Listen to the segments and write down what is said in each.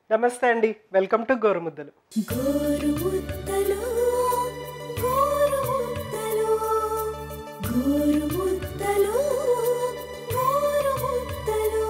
నమస్తే అండి welcome to గోరుముద్దలు గోరుముద్దలు గోరుముద్దలు గోరుముద్దలు గోరుముద్దలు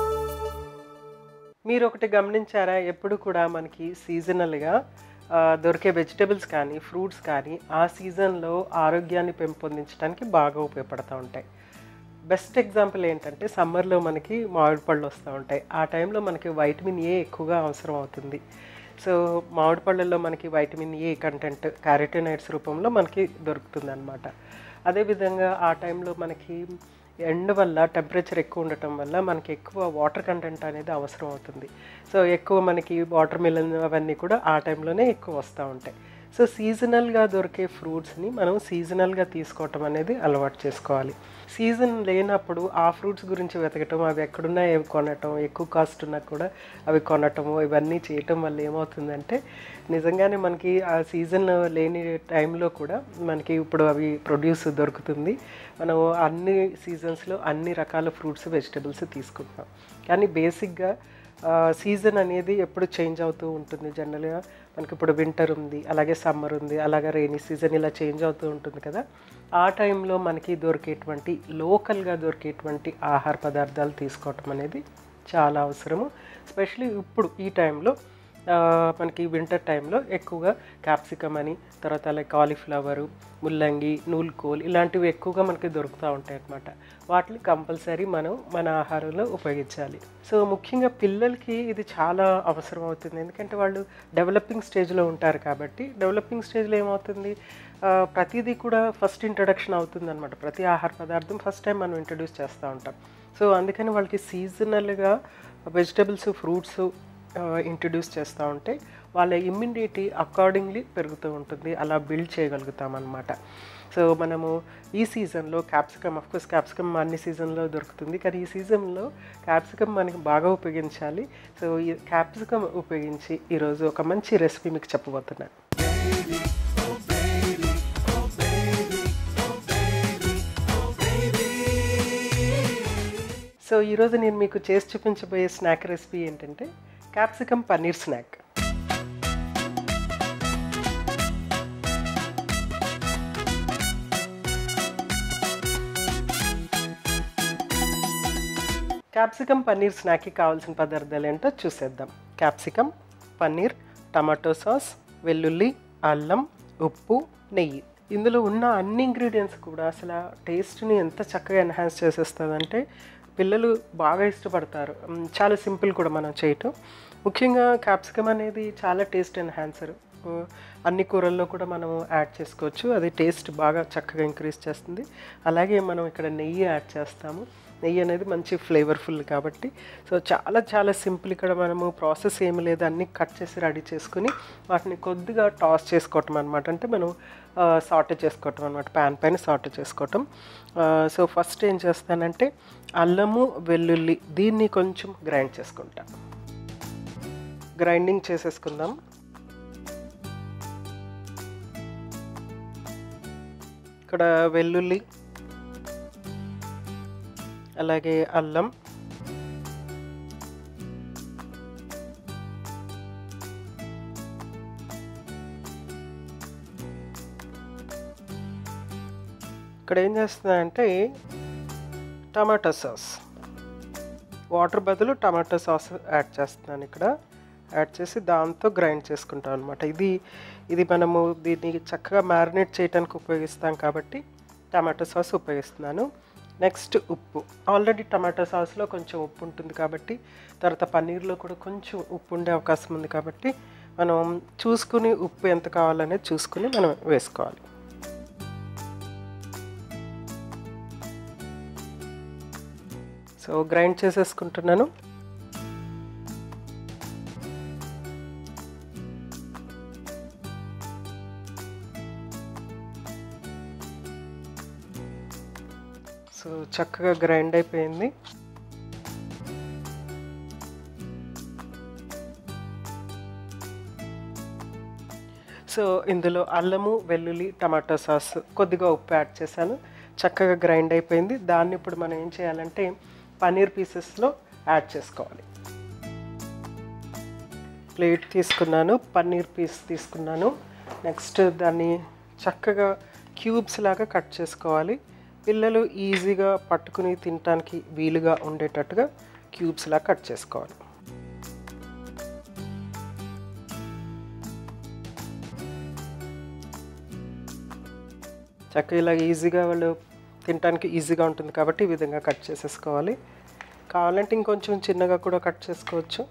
మీరు ఒకటి గమనించారా ఎప్పుడు కూడా మనకి సీజనల్గా దొరికే వెజిటబుల్స్ కానీ ఫ్రూట్స్ కానీ ఆ సీజన్లో ఆరోగ్యాన్ని పెంపొందించడానికి బాగా ఉపయోగపడుతూ ఉంటాయి బెస్ట్ ఎగ్జాంపుల్ ఏంటంటే సమ్మర్లో మనకి మామిడి పళ్ళు వస్తూ ఉంటాయి ఆ టైంలో మనకి వైటమిన్ ఏ ఎక్కువగా అవసరం అవుతుంది సో మామిడి పళ్ళల్లో మనకి వైటమిన్ ఏ కంటెంట్ క్యారెటినైడ్స్ రూపంలో మనకి దొరుకుతుంది అనమాట అదేవిధంగా ఆ టైంలో మనకి ఎండ వల్ల టెంపరేచర్ ఎక్కువ ఉండటం వల్ల మనకి ఎక్కువ వాటర్ కంటెంట్ అనేది అవసరం అవుతుంది సో ఎక్కువ మనకి వాటర్ మిలన్ అవన్నీ కూడా ఆ టైంలోనే ఎక్కువ వస్తూ ఉంటాయి సో సీజనల్గా దొరికే ఫ్రూట్స్ని మనం సీజనల్గా తీసుకోవటం అనేది అలవాటు చేసుకోవాలి సీజన్ లేనప్పుడు ఆ ఫ్రూట్స్ గురించి వెతకటం అవి ఎక్కడున్నా ఏవి కొనటం ఎక్కువ కాస్ట్ ఉన్నా కూడా అవి కొనటము ఇవన్నీ చేయటం వల్ల ఏమవుతుందంటే నిజంగానే మనకి ఆ సీజన్ లేని టైంలో కూడా మనకి ఇప్పుడు అవి ప్రొడ్యూస్ దొరుకుతుంది మనం అన్ని సీజన్స్లో అన్ని రకాల ఫ్రూట్స్ వెజిటబుల్స్ తీసుకుంటాం కానీ బేసిక్గా సీజన్ అనేది ఎప్పుడు చేంజ్ అవుతూ ఉంటుంది జనరల్గా మనకి ఇప్పుడు వింటర్ ఉంది అలాగే సమ్మర్ ఉంది అలాగే రెయినీ సీజన్ ఇలా చేంజ్ అవుతూ ఉంటుంది కదా ఆ టైంలో మనకి దొరికేటువంటి లోకల్గా దొరికేటువంటి ఆహార పదార్థాలు తీసుకోవటం అనేది చాలా అవసరము స్పెషలీ ఇప్పుడు ఈ టైంలో ఆ, మనకి వింటర్ టైంలో ఎక్కువగా క్యాప్సికమ్ అని తర్వాత అలాగే కాలీఫ్లవరు ముల్లంగి నూలుకోల్ ఇలాంటివి ఎక్కువగా మనకి దొరుకుతూ ఉంటాయి అన్నమాట వాటిని కంపల్సరీ మనం మన ఆహారంలో ఉపయోగించాలి సో ముఖ్యంగా పిల్లలకి ఇది చాలా అవసరం అవుతుంది ఎందుకంటే వాళ్ళు డెవలపింగ్ స్టేజ్లో ఉంటారు కాబట్టి డెవలపింగ్ స్టేజ్లో ఏమవుతుంది ఆ, ప్రతిదీ కూడా ఫస్ట్ ఇంట్రడక్షన్ అవుతుంది అనమాట ప్రతి ఆహార పదార్థం ఫస్ట్ టైం మనం ఇంట్రడ్యూస్ చేస్తూ ఉంటాం సో అందుకని వాళ్ళకి సీజనల్గా వెజిటబుల్స్ ఫ్రూట్స్ ఇంట్రడ్యూస్ చేస్తూ ఉంటే వాళ్ళ ఇమ్యూనిటీ అకార్డింగ్లీ పెరుగుతూ ఉంటుంది అలా బిల్డ్ చేయగలుగుతాం అనమాట సో మనము ఈ సీజన్లో క్యాప్సికమ్ కోర్స్ క్యాప్సికమ్ అన్ని సీజన్లో దొరుకుతుంది కానీ ఈ సీజన్లో క్యాప్సికమ్ మనకి బాగా ఉపయోగించాలి సో ఈ క్యాప్సికమ్ ఉపయోగించి ఈరోజు ఒక మంచి రెసిపీ మీకు చెప్పబోతున్నాను సో ఈరోజు నేను మీకు చేసి చూపించబోయే స్నాక్ రెసిపీ ఏంటంటే capsicum paneer snack capsicum paneer స్నాక్కి కావాల్సిన పదార్థాలు ఏంటో చూసేద్దాం క్యాప్సికమ్ పన్నీర్ టమాటో సాస్ వెల్లుల్లి అల్లం ఉప్పు నెయ్యి ఇందులో ఉన్న అన్ని ఇంగ్రీడియంట్స్ కూడా అసలు టేస్ట్ని ఎంత చక్కగా ఎన్హాన్స్ చేసేస్తుందంటే పిల్లలు బాగా ఇష్టపడతారు మ్, చాలా సింపుల్ కూడా మనం చేయటం ముఖ్యంగా క్యాప్సికమ్ అనేది చాలా టేస్ట్ ఎన్హాన్సర్ అన్ని కూరల్లో కూడా మనం యాడ్ చేసుకోవచ్చు అది టేస్ట్ బాగా చక్కగా ఇంక్రీజ్ చేస్తుంది అలాగే మనం ఇక్కడ నెయ్యి యాడ్ చేస్తాము నెయ్యి అనేది మంచి ఫ్లేవర్ఫుల్ కాబట్టి సో చాలా చాలా సింపుల్ ఇక్కడ మనము ప్రాసెస్ ఏమి లేదు అన్నీ కట్ చేసి రెడీ చేసుకుని వాటిని కొద్దిగా టాస్ చేసుకోవటం అనమాట అంటే మనం సార్ట్ చేసుకోవటం అనమాట ప్యాన్ పైన సార్ట్ చేసుకోవటం సో ఫస్ట్ ఏం చేస్తానంటే అల్లము వెల్లుల్లి దీన్ని కొంచెం గ్రైండ్ చేసుకుంటా గ్రైండింగ్ చేసేసుకుందాం ఇక్కడ వెల్లుల్లి అలాగే అల్లం ఇక్కడ ఏం చేస్తుందంటే టమాటో సాస్ వాటర్ బదులు టమాటో సాస్ యాడ్ చేస్తున్నాను ఇక్కడ యాడ్ చేసి దాంతో గ్రైండ్ చేసుకుంటాం అనమాట ఇది ఇది మనము దీన్ని చక్కగా మ్యారినేట్ చేయడానికి ఉపయోగిస్తాం కాబట్టి టమాటో సాస్ ఉపయోగిస్తున్నాను నెక్స్ట్ ఉప్పు ఆల్రెడీ టమాటో సాస్లో కొంచెం ఉప్పు ఉంటుంది కాబట్టి తర్వాత పన్నీర్లో కూడా కొంచెం ఉప్పు ఉండే అవకాశం ఉంది కాబట్టి మనం చూసుకుని ఉప్పు ఎంత కావాలనేది చూసుకుని మనం వేసుకోవాలి సో గ్రైండ్ చేసేసుకుంటున్నాను సో చక్కగా గ్రైండ్ అయిపోయింది సో ఇందులో అల్లము వెల్లుల్లి టమాటో సాస్ కొద్దిగా ఉప్పు యాడ్ చేశాను చక్కగా గ్రైండ్ అయిపోయింది దాన్ని ఇప్పుడు మనం ఏం చేయాలంటే పన్నీర్ పీసెస్లో యాడ్ చేసుకోవాలి ప్లేట్ తీసుకున్నాను పన్నీర్ పీస్ తీసుకున్నాను నెక్స్ట్ దాన్ని చక్కగా క్యూబ్స్ లాగా కట్ చేసుకోవాలి పిల్లలు ఈజీగా పట్టుకుని తినడానికి వీలుగా ఉండేటట్టుగా క్యూబ్స్ లాగా కట్ చేసుకోవాలి చక్కగా ఇలా ఈజీగా వాళ్ళు తినడానికి ఈజీగా ఉంటుంది కాబట్టి ఈ విధంగా కట్ చేసేసుకోవాలి కావాలంటే ఇంకొంచెం చిన్నగా కూడా కట్ చేసుకోవచ్చు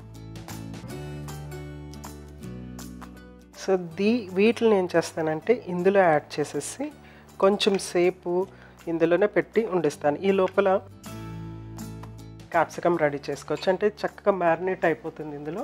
సో దీ వీటిని ఏం చేస్తానంటే ఇందులో యాడ్ చేసేసి కొంచెం సేపు ఇందులోనే పెట్టి ఉండిస్తాను ఈ లోపల క్యాప్సికమ్ రెడీ చేసుకోవచ్చు అంటే చక్కగా మ్యారినేట్ అయిపోతుంది ఇందులో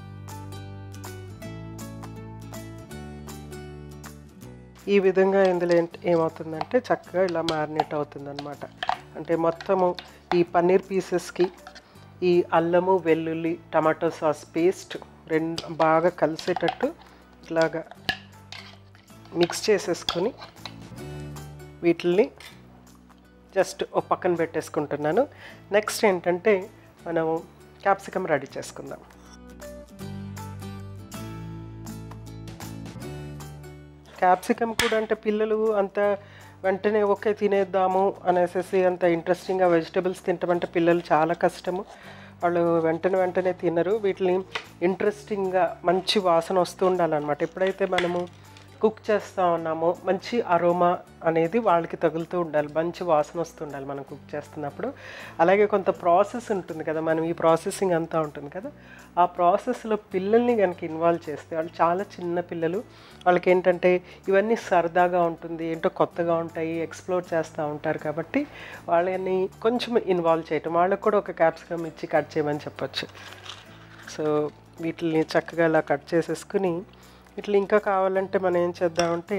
ఈ విధంగా ఇందులో ఏంటి ఏమవుతుందంటే చక్కగా ఇలా మ్యారినేట్ అవుతుంది అనమాట అంటే మొత్తము ఈ పన్నీర్ పీసెస్కి ఈ అల్లము వెల్లుల్లి టమాటో సాస్ పేస్ట్ రెండు బాగా కలిసేటట్టు ఇలాగా మిక్స్ చేసేసుకొని వీటిల్ని జస్ట్ ఒక పక్కన పెట్టేసుకుంటున్నాను నెక్స్ట్ ఏంటంటే మనం క్యాప్సికమ్ రెడీ చేసుకుందాం క్యాప్సికమ్ కూడా అంటే పిల్లలు అంత వెంటనే ఓకే తినేద్దాము అనేసి అంత ఇంట్రెస్టింగ్గా వెజిటబుల్స్ తింటామంటే పిల్లలు చాలా కష్టము వాళ్ళు వెంటనే వెంటనే తినరు వీటిని ఇంట్రెస్టింగ్గా మంచి వాసన వస్తూ ఉండాలన్నమాట ఎప్పుడైతే మనము కుక్ చేస్తూ ఉన్నామో మంచి అరోమా అనేది వాళ్ళకి తగులుతూ ఉండాలి మంచి వాసన వస్తుండాలి మనం కుక్ చేస్తున్నప్పుడు అలాగే కొంత ప్రాసెస్ ఉంటుంది కదా మనం ఈ ప్రాసెసింగ్ అంతా ఉంటుంది కదా ఆ ప్రాసెస్లో పిల్లల్ని కనుక ఇన్వాల్వ్ చేస్తే వాళ్ళు చాలా చిన్న పిల్లలు వాళ్ళకి ఏంటంటే ఇవన్నీ సరదాగా ఉంటుంది ఏంటో కొత్తగా ఉంటాయి ఎక్స్ప్లోర్ చేస్తూ ఉంటారు కాబట్టి వాళ్ళని కొంచెం ఇన్వాల్వ్ చేయటం వాళ్ళకి కూడా ఒక క్యాప్సికమ్ ఇచ్చి కట్ చేయమని చెప్పొచ్చు సో వీటిని చక్కగా ఇలా కట్ చేసేసుకుని ఇట్లా ఇంకా కావాలంటే మనం ఏం చేద్దామంటే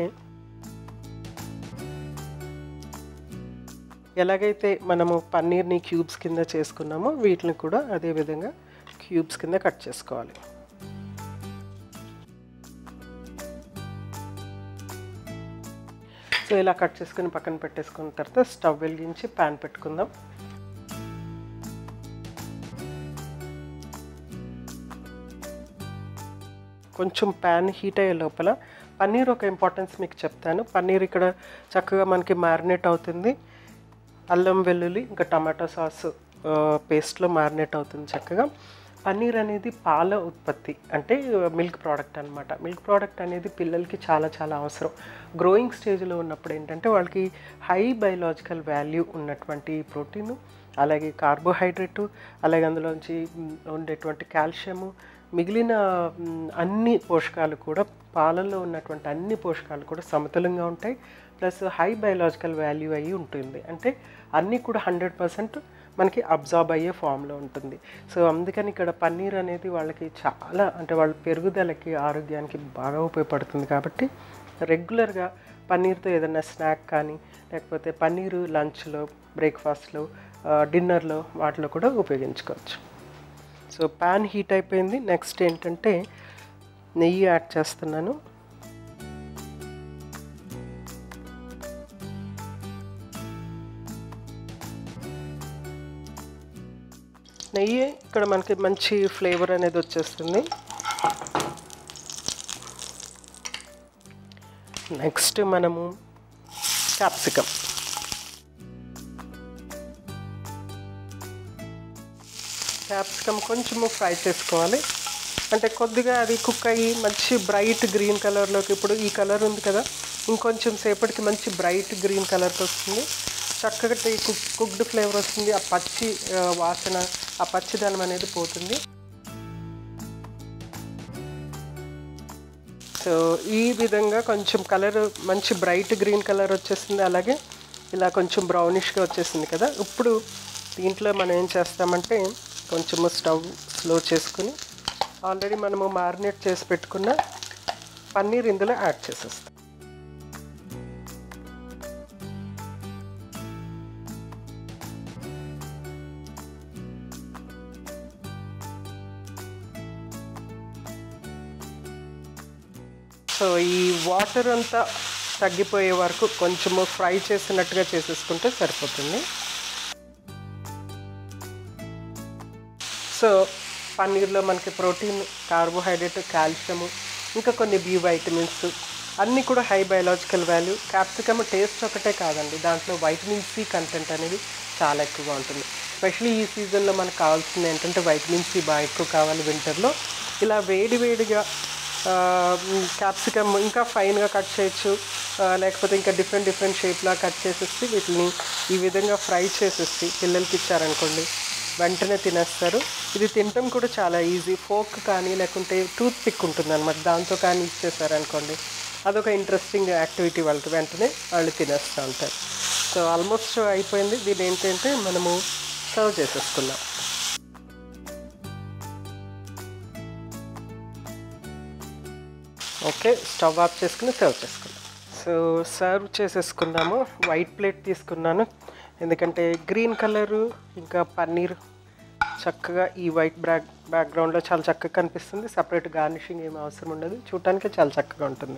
ఎలాగైతే మనము పన్నీర్ని క్యూబ్స్ కింద చేసుకున్నామో వీటిని కూడా అదే విధంగా క్యూబ్స్ కింద కట్ చేసుకోవాలి సో ఇలా కట్ చేసుకుని పక్కన పెట్టేసుకున్న తర్వాత స్టవ్ వెలిగించి ప్యాన్ పెట్టుకుందాం కొంచెం ప్యాన్ హీట్ అయ్యే లోపల పన్నీర్ ఒక ఇంపార్టెన్స్ మీకు చెప్తాను పన్నీర్ ఇక్కడ చక్కగా మనకి మ్యారినేట్ అవుతుంది అల్లం వెల్లుల్లి ఇంకా టమాటో సాస్ పేస్ట్లో మ్యారినేట్ అవుతుంది చక్కగా పన్నీర్ అనేది పాల ఉత్పత్తి అంటే మిల్క్ ప్రోడక్ట్ అనమాట మిల్క్ ప్రోడక్ట్ అనేది పిల్లలకి చాలా చాలా అవసరం గ్రోయింగ్ స్టేజ్లో ఉన్నప్పుడు ఏంటంటే వాళ్ళకి హై బయలాజికల్ వాల్యూ ఉన్నటువంటి ప్రోటీను అలాగే కార్బోహైడ్రేటు అలాగే అందులోంచి మ్, ఉండేటువంటి కాల్షియము మిగిలిన మ్, అన్ని పోషకాలు కూడా పాలల్లో ఉన్నటువంటి అన్ని పోషకాలు కూడా సమతులంగా ఉంటాయి ప్లస్ హై బయలాజికల్ వాల్యూ అయ్యి ఉంటుంది అంటే అన్నీ కూడా హండ్రెడ్ పర్సెంట్ మనకి అబ్జార్బ్ అయ్యే ఫామ్లో ఉంటుంది సో అందుకని ఇక్కడ పన్నీర్ అనేది వాళ్ళకి చాలా అంటే వాళ్ళ పెరుగుదలకి ఆరోగ్యానికి బాగా ఉపయోగపడుతుంది కాబట్టి రెగ్యులర్గా పన్నీర్తో ఏదైనా స్నాక్ కానీ లేకపోతే పన్నీరు లంచ్లో బ్రేక్ఫాస్ట్లో డిన్నర్లో వాటిలో కూడా ఉపయోగించుకోవచ్చు సో ప్యాన్ హీట్ అయిపోయింది నెక్స్ట్ ఏంటంటే నెయ్యి యాడ్ చేస్తున్నాను నెయ్యి ఇక్కడ మనకి మంచి ఫ్లేవర్ అనేది వచ్చేస్తుంది నెక్స్ట్ మనము క్యాప్సికమ్ క్యాప్సికమ్ కొంచెము ఫ్రై చేసుకోవాలి అంటే కొద్దిగా అది కుక్ అయ్యి మంచి బ్రైట్ గ్రీన్ కలర్లోకి ఇప్పుడు ఈ కలర్ ఉంది కదా ఇంకొంచెం సేపటికి మంచి బ్రైట్ గ్రీన్ కలర్కి వస్తుంది చక్కగా కుక్ కుక్డ్ ఫ్లేవర్ వస్తుంది ఆ పచ్చి ఆ, వాసన ఆ పచ్చిదనం అనేది పోతుంది సో ఈ విధంగా కొంచెం కలర్ మంచి బ్రైట్ గ్రీన్ కలర్ వచ్చేసింది అలాగే ఇలా కొంచెం బ్రౌనిష్గా వచ్చేసింది కదా ఇప్పుడు దీంట్లో మనం ఏం చేస్తామంటే కొంచెము స్టవ్ స్లో చేసుకుని ఆల్రెడీ మనము మ్యారినేట్ చేసి పెట్టుకున్న పన్నీర్ ఇందులో యాడ్ చేసేస్తాం సో ఈ వాటర్ అంతా తగ్గిపోయే వరకు కొంచెము ఫ్రై చేసినట్టుగా చేసేసుకుంటే సరిపోతుంది సో పన్నీర్లో మనకి ప్రోటీన్ కార్బోహైడ్రేట్ కాల్షియము ఇంకా కొన్ని బి వైటమిన్స్ అన్నీ కూడా high biological value capsicum taste ఒకటే కాదండి దాంట్లో వైటమిన్ సి కంటెంట్ అనేది చాలా ఎక్కువగా ఉంటుంది స్పెషల్లీ ఈ సీజన్లో మనకు కావాల్సింది ఏంటంటే వైటమిన్ సి బాగా ఎక్కువ కావాలి వింటర్లో ఇలా వేడి వేడిగా క్యాప్సికమ్ ఇంకా ఫైన్గా కట్ చేయొచ్చు ఆ, లేకపోతే ఇంకా డిఫరెంట్ డిఫరెంట్ షేప్లా కట్ చేసేసి వీటిని ఈ విధంగా ఫ్రై చేసేసి పిల్లలకి ఇచ్చారనుకోండి వెంటనే తినేస్తారు ఇది తినటం కూడా చాలా ఈజీ ఫోక్ కానీ లేకుంటే టూత్ పిక్ ఉంటుంది అనమాట దాంతో కానీ ఇచ్చేసారనుకోండి అదొక ఇంట్రెస్టింగ్ యాక్టివిటీ వాళ్ళకి వెంటనే వాళ్ళు తినేస్తూ ఉంటారు సో ఆల్మోస్ట్ అయిపోయింది దీని ఏంటంటే మనము సర్వ్ చేసేసుకున్నాం ఓకే స్టవ్ ఆఫ్ చేసుకుని సర్వ్ చేసుకుందాం సో సర్వ్ చేసేసుకున్నాము వైట్ ప్లేట్ తీసుకున్నాను ఎందుకంటే గ్రీన్ కలరు ఇంకా పన్నీర్ చక్కగా ఈ వైట్ బ్యాక్ బ్యాక్గ్రౌండ్లో చాలా చక్కగా కనిపిస్తుంది సపరేట్ గార్నిషింగ్ ఏం అవసరం ఉండదు చూడటానికి చాలా చక్కగా ఉంటుంది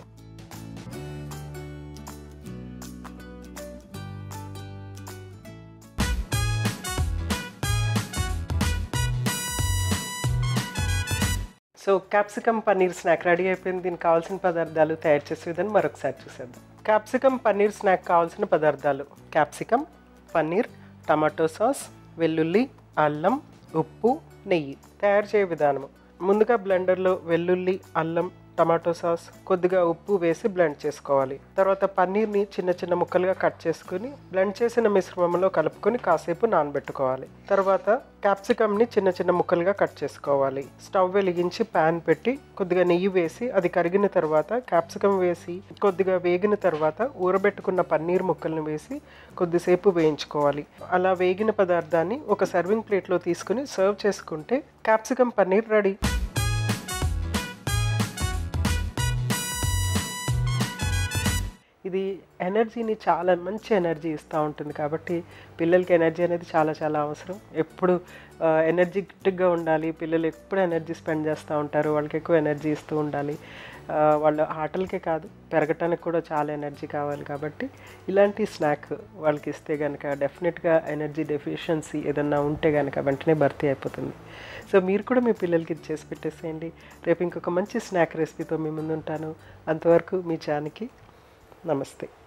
so capsicum paneer snack ready అయిపోయింది దీనికి కావాల్సిన పదార్థాలు తయారు చేసే విధానం మరొకసారి చూసేద్దాం క్యాప్సికమ్ పన్నీర్ స్నాక్ కావాల్సిన పదార్థాలు క్యాప్సికమ్ పన్నీర్ టమాటో సాస్ వెల్లుల్లి అల్లం ఉప్పు నెయ్యి తయారు చేయ విధానము ముందుగా బ్లెండర్లో వెల్లుల్లి అల్లం టమాటో సాస్ కొద్దిగా ఉప్పు వేసి బ్లెండ్ చేసుకోవాలి తర్వాత పన్నీర్ని చిన్న చిన్న ముక్కలుగా కట్ చేసుకుని బ్లెండ్ చేసిన మిశ్రమంలో కలుపుకొని కాసేపు నానబెట్టుకోవాలి తర్వాత క్యాప్సికమ్ని చిన్న చిన్న ముక్కలుగా కట్ చేసుకోవాలి స్టవ్ వెలిగించి ప్యాన్ పెట్టి కొద్దిగా నెయ్యి వేసి అది కరిగిన తర్వాత క్యాప్సికమ్ వేసి కొద్దిగా వేగిన తర్వాత ఊరబెట్టుకున్న పన్నీర్ ముక్కల్ని వేసి కొద్దిసేపు వేయించుకోవాలి అలా వేగిన పదార్థాన్ని ఒక సర్వింగ్ ప్లేట్లో తీసుకుని సర్వ్ చేసుకుంటే క్యాప్సికమ్ పన్నీర్ రెడీ ఇది ఎనర్జీని చాలా మంచి ఎనర్జీ ఇస్తూ ఉంటుంది కాబట్టి పిల్లలకి ఎనర్జీ అనేది చాలా చాలా అవసరం ఎప్పుడు ఎనర్జెటిక్గా ఉండాలి పిల్లలు ఎప్పుడు ఎనర్జీ స్పెండ్ చేస్తూ ఉంటారు వాళ్ళకి ఎక్కువ ఎనర్జీ ఇస్తూ ఉండాలి ఆ, వాళ్ళ ఆటలకే కాదు పెరగటానికి కూడా చాలా ఎనర్జీ కావాలి కాబట్టి ఇలాంటి స్నాక్ వాళ్ళకి ఇస్తే కనుక డెఫినెట్గా ఎనర్జీ డెఫిషియన్సీ ఏదన్నా ఉంటే కనుక వెంటనే భర్తీ అయిపోతుంది సో మీరు కూడా మీ పిల్లలకి ఇది చేసి పెట్టేసేయండి రేపు ఇంకొక మంచి స్నాక్ రెసిపీతో మీ ముందు ఉంటాను అంతవరకు మీ చానికి నమస్తే